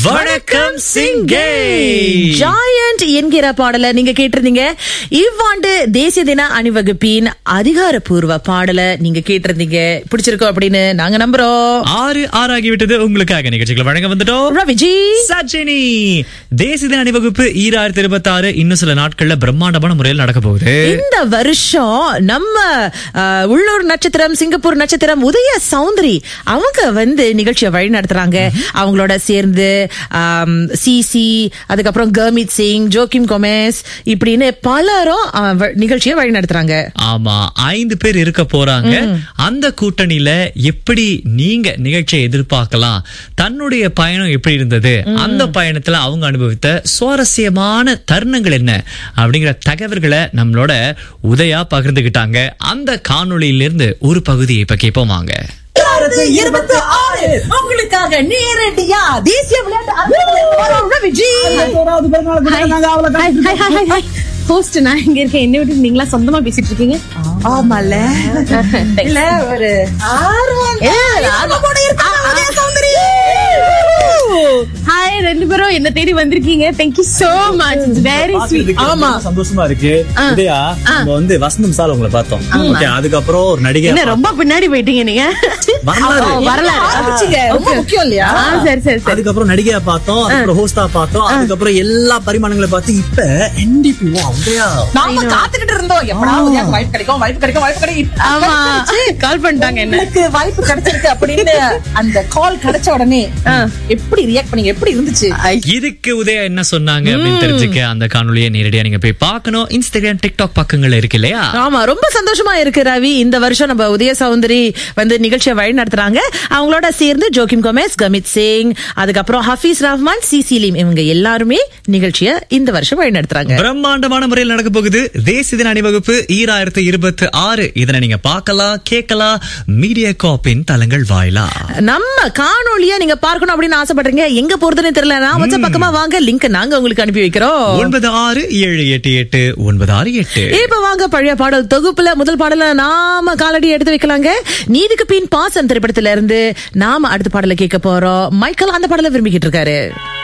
வணக்கம் சிங்கே ஜாயண்ட் என்கிற பாடல நீங்க கேட்டிருந்தீங்க இவ்வாண்டு தேசிய தின அணிவகுப்பின் அதிகாரப்பூர்வ பாடல நீங்க கேட்டிருந்தீங்க பிடிச்சிருக்கோம் அப்படின்னு நாங்க நம்புறோம் ஆறு ஆறு ஆகிவிட்டது உங்களுக்காக நிகழ்ச்சிகளை வழங்க வந்துட்டோம் ரவிஜி சச்சினி தேசிய தின அணிவகுப்பு ஈராயிரத்தி இருபத்தி ஆறு இன்னும் சில நாட்கள்ல பிரம்மாண்டமான முறையில் நடக்க போகுது இந்த வருஷம் நம்ம அஹ், உள்ளூர் நட்சத்திரம் சிங்கப்பூர் நட்சத்திரம் உதய சௌந்தரி அவங்க வந்து நிகழ்ச்சியை வழி நடத்துறாங்க அவங்களோட சேர்ந்து சிசி அதுக்கப்புறம் கர்மித் சிங் ஜோகிம் கொமேஸ் இப்படின்னு பலரும் அஹ், வ- நிகழ்ச்சியை வழி நடத்துறாங்க ஆமா ஐந்து பேர் இருக்க போறாங்க அந்த கூட்டணியில எப்படி நீங்க நிகழ்ச்சியை எதிர்பார்க்கலாம் தன்னுடைய பயணம் எப்படி இருந்தது அந்த பயணத்துல அவங்க அனுபவித்த சுவாரஸ்யமான தருணங்கள் என்ன அப்படிங்கிற தகவல்களை நம்மளோட உதயா பகிர்ந்துகிட்டாங்க அந்த காணொளியிலிருந்து ஒரு பகுதியை இப்ப கேட்போம் வாங்க இருபத்தி ஆறு உங்களுக்காக நேரடியா தேசிய விளையாட்டு அரங்கத்திலிருந்து வரும் ரவிஜி ஹோஸ்ட் நான் இங்க இருக்கேன் என்ன விட்டு நீங்களா சொந்தமா பேசிட்டு இருக்கீங்க ஆமால இல்ல ஒரு ஆர்வம் ஆர்வம் கூட இருக்காங்க உதய சௌந்தரி ஹாய் ரெண்டு பேரும் என்ன தேடி வந்திருக்கீங்க thank you so much it's very sweet பாக்குறதுக்கு ஆமா. ரொம்ப சந்தோஷமா இருக்கு உதயா நம்ம வந்து வசந்தம் சார் உங்களை பார்த்தோம் ஓகே அதுக்கப்புறம் ஒரு நடிகை என்ன ரொம்ப பின்னாடி போயிட்டீங்க நீங்க வரலாறு வரல ஆரம்பிச்சுங்க. ரொம்ப முக்கியம் இல்லையா ஆ சரி சரி சரி அதுக்கப்புறம் நடிகையா பார்த்தோம் அதுக்கப்புறம் ஹோஸ்டா பார்த்தோம் அதுக்கப்புறம் எல்லா பரிமாணங்களை பார்த்து இப்ப என்டிபி உதயா நாம காத்துக்கிட்டு இருந்தோம் எப்படா உதயாக்கு வாய்ப்பு கிடைக்கும் வாய்ப்பு கிடைக்கும் வாய்ப்பு கிடைக்கும் ஆமா கால் பண்ணிட்டாங்க என்ன எனக்கு வாய்ப்பு கிடைச்சிருக்கு அப்படின்னு அந்த கால் கிடைச்ச உடனே எப்படி ரியாக்ட் பண்ணீங்க எப்படி இருந்துச்சு இதுக்கு உதயா என்ன சொன்னாங்க அப்படின்னு தெரிஞ்சுக்க அந்த காணொளியை நேரடியா நீங்க போய் பார்க்கணும் இன்ஸ்டாகிராம் டிக்டாக் பக்கங்கள்ல இருக்கு இல்லையா ஆமா ரொம்ப சந்தோஷமா இருக்கு ரவி இந்த வருஷம் நம்ம உதய சௌந்தரி வந்து நிகழ்ச்சியை வழி நடத்துறாங்க அவங்களோட சேர்ந்து ஜோகிம் கோமேஸ் கமித் சிங் அதுக்கப்புறம் ஹபீஸ் ரஹ்மான் சிசிலீம் இவங்க எல்லாருமே நிகழ்ச்சியை இந்த வருஷம் வழி நடத்துறாங்க பிரம்மாண்டமான முறையில் நடக்க போகுது தேசிய தின அணிவகுப்பு ஈராயிரத்தி இருபத்தி ஆறு இதனை நீங்க பார்க்கலாம் கேட்கலாம் மீடியா காப்பின் தளங்கள் வாயிலா நம்ம காணொளிய நீங்க பார்க்கணும் அப்படின்னு ஆசைப்படுறீங்க எங்க போறதுன்னு தெரியல நான் வச்ச பக்கமா வாங்க லிங்க் நாங்க உங்களுக்கு அனுப்பி வைக்கிறோம் ஒன்பது ஆறு ஏழு எட்டு எட்டு ஒன்பது ஆறு எட்டு இப்ப வாங்க பழைய பாடல் தொகுப்புல முதல் பாடல நாம காலடி எடுத்து வைக்கலாங்க நீதிக்கு பின் பாசம் திரைப்படத்துல இருந்து நாம அடுத்த பாடல கேட்க போறோம் மைக்கேல் அந்த பாடல விரும்பிக்கிட்டு இருக்காரு